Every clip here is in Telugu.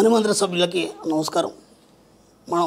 మణిమంత్ర సభ్యులకి నమస్కారం మనం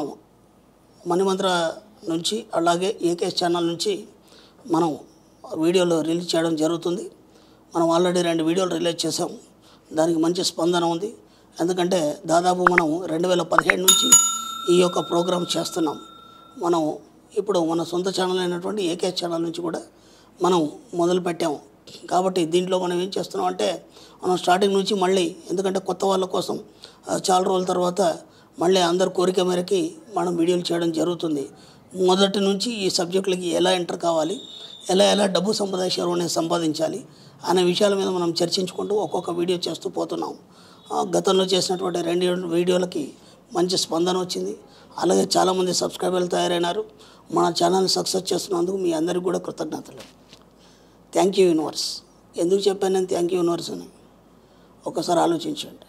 మణిమంత్ర నుంచి అలాగే ఏకే ఛానల్ నుంచి మనం వీడియోలు రిలీజ్ చేయడం జరుగుతుంది మనం ఆల్రెడీ రెండు వీడియోలు రిలీజ్ చేసాం దానికి మంచి స్పందన ఉంది ఎందుకంటే దాదాపు మనం రెండు వేల పదిహేడు నుంచి ఈ యొక్క ప్రోగ్రాం చేస్తున్నాం మనం ఇప్పుడు మన సొంత ఛానల్ అయినటువంటి ఏకే ఛానల్ నుంచి కూడా మనం మొదలు పెట్టాము కాబట్టి దీంట్లో మనం ఏం చేస్తున్నాం అంటే మనం స్టార్టింగ్ నుంచి మళ్ళీ ఎందుకంటే కొత్త వాళ్ళ కోసం ఆ, చాలా రోజుల తర్వాత మళ్ళీ అందరి కోరిక మేరకి మనం వీడియోలు చేయడం జరుగుతుంది మొదటి నుంచి ఈ సబ్జెక్టులకి ఎలా ఎంటర్ కావాలి ఎలా ఎలా డబ్బు సంపాదించారు అనేది సంపాదించాలి అనే విషయాల మీద మనం చర్చించుకుంటూ ఒక్కొక్క వీడియో చేస్తూ పోతున్నాం ఆ, గతంలో చేసినటువంటి రెండు వీడియోలకి మంచి స్పందన వచ్చింది అలాగే చాలామంది సబ్స్క్రైబర్లు తయారైనారు మన ఛానల్ సక్సెస్ చేస్తున్నందుకు మీ అందరికీ కూడా కృతజ్ఞతలు థ్యాంక్ యూ యూనివర్స్ ఎందుకు చెప్పాను నేను థ్యాంక్ యూ యూనివర్స్ అని ఒకసారి ఆలోచించండి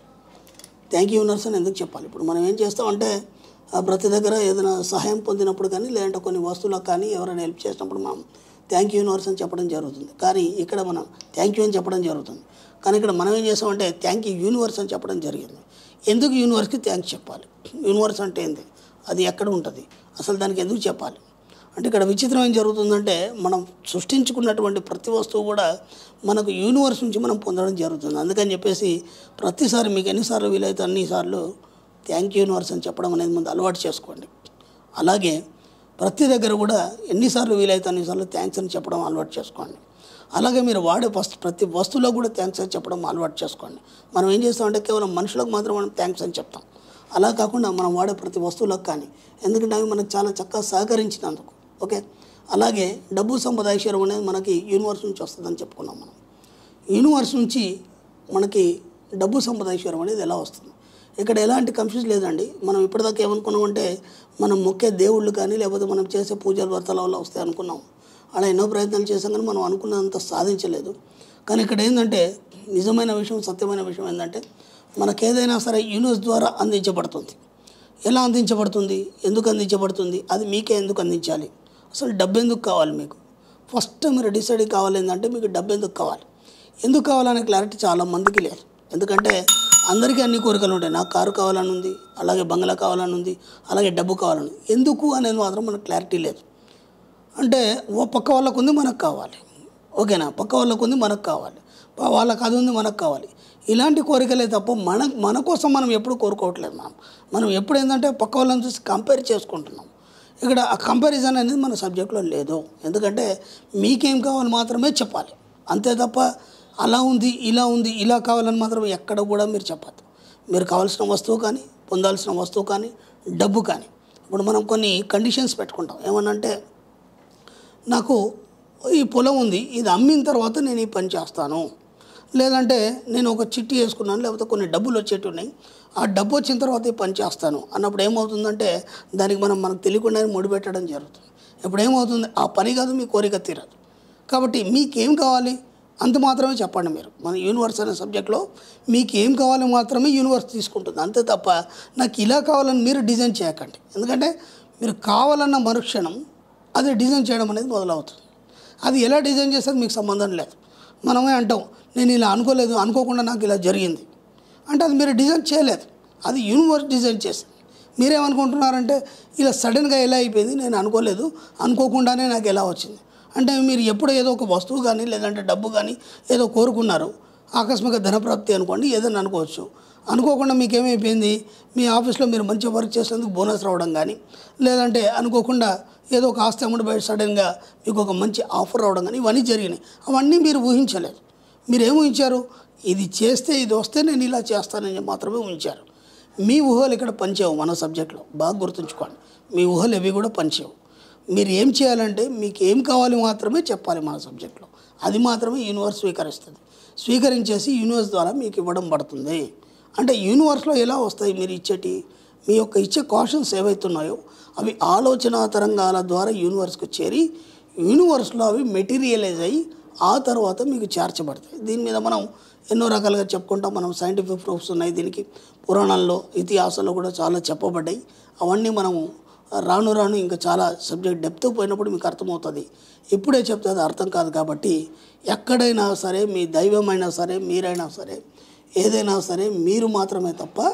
థ్యాంక్ యూ యూనివర్స్ అని ఎందుకు చెప్పాలి ఇప్పుడు మనం ఏం చేస్తామంటే ఆ ప్రతి దగ్గర ఏదైనా సహాయం పొందినప్పుడు కానీ లేదంటే కొన్ని వస్తువులకు కానీ ఎవరైనా హెల్ప్ చేసినప్పుడు మనం థ్యాంక్ యూ యూనివర్స్ అని చెప్పడం జరుగుతుంది కానీ ఇక్కడ మనం థ్యాంక్ యూ అని చెప్పడం జరుగుతుంది కానీ ఇక్కడ మనం ఏం చేస్తామంటే థ్యాంక్ యూ యూనివర్స్ అని చెప్పడం జరిగింది ఎందుకు యూనివర్స్కి థ్యాంక్స్ చెప్పాలి యూనివర్స్ అంటే ఏంది అది ఎక్కడ ఉంటుంది అసలు దానికి ఎందుకు చెప్పాలి అంటే ఇక్కడ విచిత్రం ఏం జరుగుతుందంటే మనం సృష్టించుకున్నటువంటి ప్రతి వస్తువు కూడా మనకు యూనివర్స్ నుంచి మనం పొందడం జరుగుతుంది అందుకని చెప్పేసి ప్రతిసారి మీకు ఎన్నిసార్లు వీలైతే అన్నిసార్లు థ్యాంక్ యూ యూనివర్స్ అని చెప్పడం అనేది ముందు అలవాటు చేసుకోండి అలాగే ప్రతి దగ్గర కూడా ఎన్నిసార్లు వీలైతే అన్నిసార్లు థ్యాంక్స్ అని చెప్పడం అలవాటు చేసుకోండి అలాగే మీరు వాడే ఫస్ట్ ప్రతి వస్తువులో కూడా థ్యాంక్స్ అని చెప్పడం అలవాటు చేసుకోండి మనం ఏం చేస్తామంటే కేవలం మనుషులకు మాత్రం మనం థ్యాంక్స్ అని చెప్తాం అలా కాకుండా మనం వాడే ప్రతి వస్తువులకు కానీ ఎందుకంటే అవి మనకు చాలా చక్కగా సహకరించినందుకు ఓకే అలాగే డబ్బు సంపద ఐశ్వర్యం అనేది మనకి యూనివర్స్ నుంచి వస్తుందని చెప్పుకున్నాం మనం యూనివర్స్ నుంచి మనకి డబ్బు సంపద ఐశ్వర్యం అనేది ఎలా వస్తుంది ఇక్కడ ఎలాంటి కన్ఫ్యూజ్ లేదండి మనం ఇప్పటిదాకా ఏమనుకున్నామంటే మనం మొక్కే దేవుళ్ళు కానీ లేకపోతే మనం చేసే పూజల వ్రతాల వల్ల వస్తాయి అనుకున్నాం అలా ఎన్నో ప్రయత్నాలు చేసాం కానీ మనం అనుకున్నంత సాధించలేదు కానీ ఇక్కడ ఏంటంటే నిజమైన విషయం సత్యమైన విషయం ఏంటంటే మనకేదైనా సరే యూనివర్స్ ద్వారా అందించబడుతుంది ఎలా అందించబడుతుంది ఎందుకు అందించబడుతుంది అది మీకే ఎందుకు అందించాలి అసలు డబ్బు ఎందుకు కావాలి మీకు ఫస్ట్ మీరు డిసైడ్ కావాలి ఏంటంటే మీకు డబ్బు ఎందుకు కావాలి ఎందుకు కావాలనే క్లారిటీ చాలా మందికి లేదు ఎందుకంటే అందరికీ అన్ని కోరికలు ఉంటాయి నాకు కారు కావాలని ఉంది అలాగే బంగ్లా కావాలని ఉంది అలాగే డబ్బు కావాలని ఉంది ఎందుకు అనేది మాత్రం మనకు క్లారిటీ లేదు అంటే ఓ పక్క వాళ్ళకు ఉంది మనకు కావాలి ఓకేనా పక్క వాళ్ళకు ఉంది మనకు కావాలి ప- వాళ్ళకి అది ఉంది మనకు కావాలి ఇలాంటి కోరికలే తప్ప మన మన కోసం మనం ఎప్పుడు కోరుకోవట్లేదు మనం మనం ఎప్పుడు ఏంటంటే పక్క వాళ్ళని చూసి కంపేర్ చేసుకుంటున్నాం ఇక్కడ ఆ కంపారిజన్ అనేది మన సబ్జెక్ట్లో లేదు ఎందుకంటే మీకేం కావాలి మాత్రమే చెప్పాలి అంతే తప్ప అలా ఉంది ఇలా ఉంది ఇలా కావాలని మాత్రం ఎక్కడ కూడా మీరు చెప్పద్దు మీరు కావాల్సిన వస్తువు కానీ పొందాల్సిన వస్తువు కానీ డబ్బు కానీ ఇప్పుడు మనం కొన్ని కండిషన్స్ పెట్టుకుంటాం ఏమనంటే నాకు ఈ పొలం ఉంది ఇది అమ్మిన తర్వాత నేను ఈ పని చేస్తాను లేదంటే నేను ఒక చిట్టి వేసుకున్నాను లేకపోతే కొన్ని డబ్బులు వచ్చేటి ఉన్నాయి ఆ డబ్బు వచ్చిన తర్వాత ఈ పని చేస్తాను అన్నప్పుడు ఏమవుతుందంటే దానికి మనం మనకు తెలియకుండానే ముడిపెట్టడం జరుగుతుంది ఇప్పుడు ఏమవుతుంది ఆ పని కాదు మీ కోరిక తీరదు కాబట్టి మీకేం కావాలి అంత మాత్రమే చెప్పండి మీరు మన యూనివర్స్ అనే సబ్జెక్ట్లో మీకు ఏం కావాలి మాత్రమే యూనివర్స్ తీసుకుంటుంది అంతే తప్ప నాకు ఇలా కావాలని మీరు డిజైన్ చేయకండి ఎందుకంటే మీరు కావాలన్న మరుక్షణం అది డిజైన్ చేయడం అనేది మొదలవుతుంది అది ఎలా డిజైన్ చేస్తుంది మీకు సంబంధం లేదు మనమే అంటాం నేను ఇలా అనుకోలేదు అనుకోకుండా నాకు ఇలా జరిగింది అంటే అది మీరు డిజైన్ చేయలేదు అది యూనివర్స్ డిజైన్ చేసింది మీరేమనుకుంటున్నారంటే ఇలా సడన్గా ఎలా అయిపోయింది నేను అనుకోలేదు అనుకోకుండానే నాకు ఎలా వచ్చింది అంటే మీరు ఎప్పుడు ఏదో ఒక వస్తువు కానీ లేదంటే డబ్బు కానీ ఏదో కోరుకున్నారు ఆకస్మిక ధనప్రాప్తి అనుకోండి ఏదైనా అనుకోవచ్చు అనుకోకుండా మీకు ఏమైపోయింది మీ ఆఫీస్లో మీరు మంచి వర్క్ చేసేందుకు బోనస్ రావడం కానీ లేదంటే అనుకోకుండా ఏదో ఒక ఆస్తి అమ్ముడు బయట సడన్గా మీకు ఒక మంచి ఆఫర్ రావడం కానీ ఇవన్నీ జరిగినాయి అవన్నీ మీరు ఊహించలేదు మీరు ఏం ఊహించారు ఇది చేస్తే ఇది వస్తే నేను ఇలా చేస్తానని మాత్రమే ఊహించారు మీ ఊహలు ఇక్కడ పనిచేయవు మన సబ్జెక్ట్లో బాగా గుర్తుంచుకోండి మీ ఊహలు ఎవి కూడా పనిచేయవు మీరు ఏం చేయాలంటే మీకు ఏం కావాలి మాత్రమే చెప్పాలి మన సబ్జెక్ట్లో అది మాత్రమే యూనివర్స్ స్వీకరిస్తుంది స్వీకరించేసి యూనివర్స్ ద్వారా మీకు ఇవ్వడం పడుతుంది అంటే యూనివర్స్లో ఎలా వస్తాయి మీరు ఇచ్చేటి మీ యొక్క ఇచ్చే కాషన్స్ ఏవైతున్నాయో అవి ఆలోచన తరంగాల ద్వారా యూనివర్స్కి చేరి యూనివర్స్లో అవి మెటీరియలైజ్ అయ్యి ఆ తర్వాత మీకు చేర్చబడతాయి దీని మీద మనం ఎన్నో రకాలుగా చెప్పుకుంటాం మనం సైంటిఫిక్ ప్రూఫ్స్ ఉన్నాయి దీనికి పురాణాల్లో ఇతిహాసాల్లో కూడా చాలా చెప్పబడ్డాయి అవన్నీ మనము రాను రాను ఇంకా చాలా సబ్జెక్ట్ డెప్త్ పోయినప్పుడు మీకు అర్థమవుతుంది ఇప్పుడే చెప్తే అది అర్థం కాదు కాబట్టి ఎక్కడైనా సరే మీ దైవమైనా సరే మీరైనా సరే ఏదైనా సరే మీరు మాత్రమే తప్ప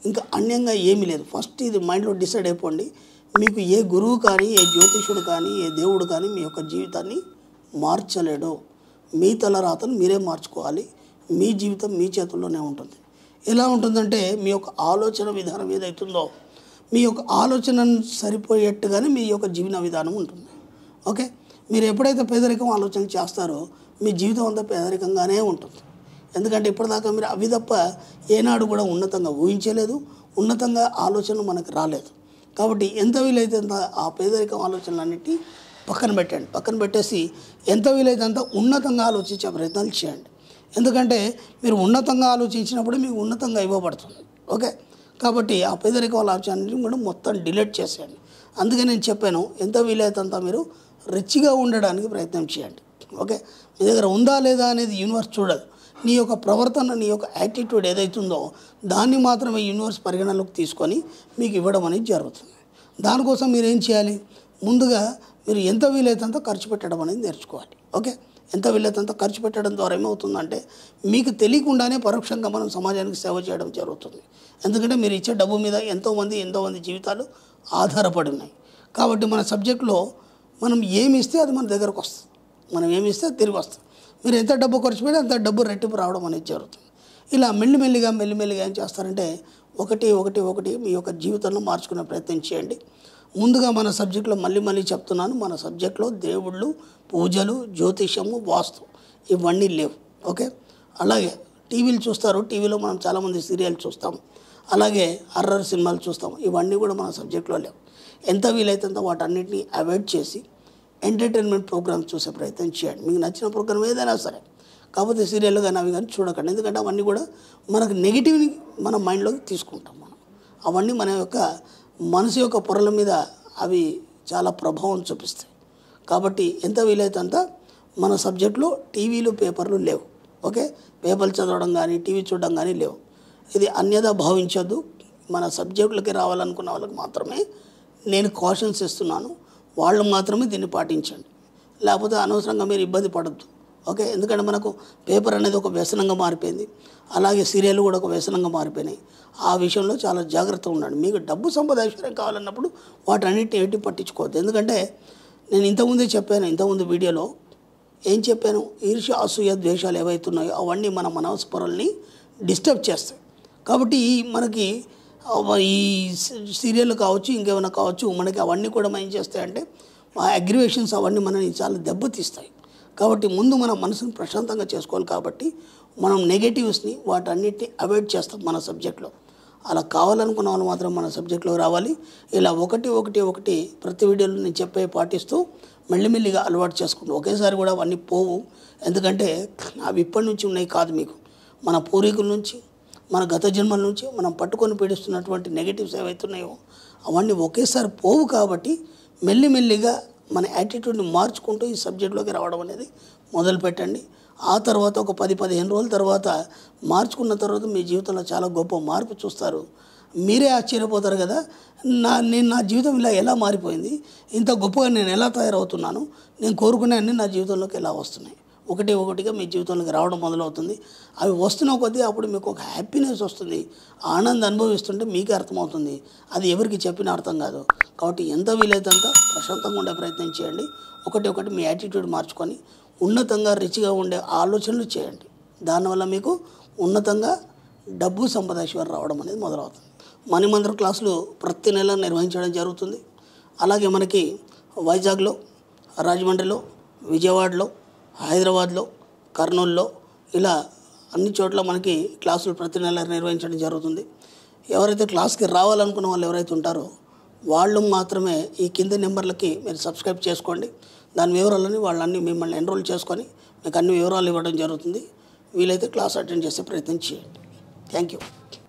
ఇంకా అన్యంగా ఏమీ లేదు ఫస్ట్ ఇది మైండ్లో డిసైడ్ అయిపోండి మీకు ఏ గురువు కానీ ఏ జ్యోతిషుడు కానీ ఏ దేవుడు కానీ మీ యొక్క జీవితాన్ని మార్చలేడు మీ తల రాతను మీరే మార్చుకోవాలి మీ జీవితం మీ చేతుల్లోనే ఉంటుంది ఎలా ఉంటుందంటే మీ యొక్క ఆలోచన విధానం ఏదైతుందో మీ యొక్క ఆలోచనను సరిపోయేట్టుగానే మీ యొక్క జీవన విధానం ఉంటుంది ఓకే మీరు ఎప్పుడైతే పేదరికం ఆలోచన చేస్తారో మీ జీవితం అంతా పేదరికంగానే ఉంటుంది ఎందుకంటే ఇప్పటిదాకా మీరు అవి తప్ప ఏనాడు కూడా ఉన్నతంగా ఊహించలేదు ఉన్నతంగా ఆలోచనలు మనకు రాలేదు కాబట్టి ఎంత వీలైతే అంత ఆ పేదరికం ఆలోచనలన్నిటి పక్కన పెట్టండి పక్కన పెట్టేసి ఎంత వీలైతే అంత ఉన్నతంగా ఆలోచించే ప్రయత్నాలు చేయండి ఎందుకంటే మీరు ఉన్నతంగా ఆలోచించినప్పుడు మీకు ఉన్నతంగా ఇవ్వబడుతుంది ఓకే కాబట్టి ఆ పేదరికం ఆలోచనని కూడా మొత్తం డిలీట్ చేసేయండి అందుకే నేను చెప్పాను ఎంత వీలైతే అంత మీరు రిచ్గా ఉండడానికి ప్రయత్నం చేయండి ఓకే మీ దగ్గర ఉందా లేదా అనేది యూనివర్స్ చూడదు నీ యొక్క ప్రవర్తన నీ యొక్క యాటిట్యూడ్ ఏదైతుందో దాన్ని మాత్రమే యూనివర్స్ పరిగణలోకి తీసుకొని మీకు ఇవ్వడం అనేది జరుగుతుంది దానికోసం మీరు ఏం చేయాలి ముందుగా మీరు ఎంత వీలైతే అంత ఖర్చు పెట్టడం అనేది నేర్చుకోవాలి ఓకే ఎంత వీలైతే అంత ఖర్చు పెట్టడం ద్వారా ఏమవుతుందంటే మీకు తెలియకుండానే పరోక్షంగా మనం సమాజానికి సేవ చేయడం జరుగుతుంది ఎందుకంటే మీరు ఇచ్చే డబ్బు మీద ఎంతోమంది ఎంతోమంది జీవితాలు ఆధారపడి ఉన్నాయి కాబట్టి మన సబ్జెక్ట్లో మనం ఏమి ఇస్తే అది మన దగ్గరకు వస్తుంది మనం ఏమి ఇస్తే అది తిరిగి వస్తుంది మీరు ఎంత డబ్బు ఖర్చు పెడితే అంత డబ్బు రెట్టింపు రావడం అనేది జరుగుతుంది ఇలా మెల్లిమెల్లిగా మెల్లిమెల్లిగా ఏం చేస్తారంటే ఒకటి ఒకటి ఒకటి మీ యొక్క జీవితంలో మార్చుకునే ప్రయత్నం చేయండి ముందుగా మన సబ్జెక్ట్లో మళ్ళీ మళ్ళీ చెప్తున్నాను మన సబ్జెక్ట్లో దేవుళ్ళు పూజలు జ్యోతిషము వాస్తు ఇవన్నీ లేవు ఓకే అలాగే టీవీలు చూస్తారు టీవీలో మనం చాలామంది సీరియల్ చూస్తాం అలాగే హర్రర్ సినిమాలు చూస్తాం ఇవన్నీ కూడా మన సబ్జెక్ట్లో లేవు ఎంత వీలైతే అంత వాటన్నిటిని అవాయిడ్ చేసి ఎంటర్టైన్మెంట్ ప్రోగ్రామ్స్ చూసే ప్రయత్నం చేయండి మీకు నచ్చిన ప్రోగ్రామ్ ఏదైనా సరే కాకపోతే సీరియల్ కానీ అవి కానీ చూడకండి ఎందుకంటే అవన్నీ కూడా మనకు నెగిటివ్ని మన మైండ్లోకి తీసుకుంటాం మనం అవన్నీ మన యొక్క మనసు యొక్క పొరల మీద అవి చాలా ప్రభావం చూపిస్తాయి కాబట్టి ఎంత వీలైతే అంత మన సబ్జెక్టులో టీవీలు పేపర్లు లేవు ఓకే పేపర్లు చదవడం కానీ టీవీ చూడడం కానీ లేవు ఇది అన్యదా భావించొద్దు మన సబ్జెక్టులకి రావాలనుకున్న వాళ్ళకి మాత్రమే నేను కాషన్స్ ఇస్తున్నాను వాళ్ళు మాత్రమే దీన్ని పాటించండి లేకపోతే అనవసరంగా మీరు ఇబ్బంది పడద్దు ఓకే ఎందుకంటే మనకు పేపర్ అనేది ఒక వ్యసనంగా మారిపోయింది అలాగే సీరియల్ కూడా ఒక వ్యసనంగా మారిపోయినాయి ఆ విషయంలో చాలా జాగ్రత్తగా ఉండండి మీకు డబ్బు సంపద ఐశ్వర్యం కావాలన్నప్పుడు వాటన్నిటిని ఎట్టి పట్టించుకోవద్దు ఎందుకంటే నేను ఇంతకుముందే చెప్పాను ఇంతకుముందు వీడియోలో ఏం చెప్పాను ఈర్ష్య అసూయ ద్వేషాలు ఏవైతున్నాయో అవన్నీ మన మనస్పరుల్ని డిస్టర్బ్ చేస్తాయి కాబట్టి ఈ మనకి ఆ, ఈ సీరియల్ కావచ్చు ఇంకేమైనా కావచ్చు మనకి అవన్నీ కూడా మనం ఏం చేస్తాయంటే ఆ అగ్రివేషన్స్ అవన్నీ మనని చాలా దెబ్బతీస్తాయి కాబట్టి ముందు మన మనసుని ప్రశాంతంగా చేసుకోవాలి కాబట్టి మనం నెగటివ్స్ని వాటన్నిటిని అవాయిడ్ చేస్తాం మన సబ్జెక్ట్లో అలా కావాలనుకున్న వాళ్ళు మాత్రం మన సబ్జెక్ట్లో రావాలి ఇలా ఒకటి ఒకటి ఒకటి ప్రతి వీడియోలో నేను చెప్పే పాటిస్తూ మెల్లిమెల్లిగా అలవాటు చేసుకుంటాం ఒకేసారి కూడా అవన్నీ పోవు ఎందుకంటే అవి ఇప్పటి నుంచి ఉన్నాయి కాదు మీకు మన పూర్వీకుల నుంచి మన గత జన్మల నుంచి మనం పట్టుకొని పీడిస్తున్నటువంటి నెగిటివ్స్ ఏవైతున్నాయో అవన్నీ ఒకేసారి పోవు కాబట్టి మెల్లిమెల్లిగా మన యాటిట్యూడ్ని మార్చుకుంటూ ఈ సబ్జెక్ట్లోకి రావడం అనేది మొదలు పెట్టండి ఆ తర్వాత ఒక పది పదిహేను రోజుల తర్వాత మార్చుకున్న తర్వాత మీ జీవితంలో చాలా గొప్ప మార్పు చూస్తారు మీరే ఆశ్చర్యపోతారు కదా నా నేను నా జీవితం ఇలా ఎలా మారిపోయింది ఇంత గొప్పగా నేను ఎలా తయారవుతున్నాను నేను కోరుకునే అన్నీ నా జీవితంలోకి ఎలా వస్తున్నాయి ఒకటి ఒకటిగా మీ జీవితంలోకి రావడం మొదలవుతుంది అవి వస్తున్న కొద్దీ అప్పుడు మీకు ఒక హ్యాపీనెస్ వస్తుంది ఆనందం అనుభవిస్తుంటే మీకే అర్థమవుతుంది అది ఎవరికి చెప్పిన అర్థం కాదు కాబట్టి ఎంత వీలైతే అంత ప్రశాంతంగా ఉండే ప్రయత్నం చేయండి ఒకటి ఒకటి మీ యాటిట్యూడ్ మార్చుకొని ఉన్నతంగా రిచ్గా ఉండే ఆలోచనలు చేయండి దానివల్ల మీకు ఉన్నతంగా డబ్బు సంపద ఐశ్వర్యం రావడం అనేది మొదలవుతుంది మణిమంత్ర క్లాసులు ప్రతి నెల నిర్వహించడం జరుగుతుంది అలాగే మనకి వైజాగ్లో రాజమండ్రిలో విజయవాడలో హైదరాబాద్లో కర్నూలులో ఇలా అన్ని చోట్ల మనకి క్లాసులు ప్రతి నెల నిర్వహించడం జరుగుతుంది ఎవరైతే క్లాస్కి రావాలనుకున్న వాళ్ళు ఎవరైతే ఉంటారో వాళ్ళు మాత్రమే ఈ కింది నెంబర్లకి మీరు సబ్స్క్రైబ్ చేసుకోండి దాని వివరాలని వాళ్ళన్ని మిమ్మల్ని ఎన్రోల్ చేసుకొని మీకు అన్ని వివరాలు ఇవ్వడం జరుగుతుంది వీలైతే క్లాస్ అటెండ్ చేసే ప్రయత్నం చేయండి థ్యాంక్ యూ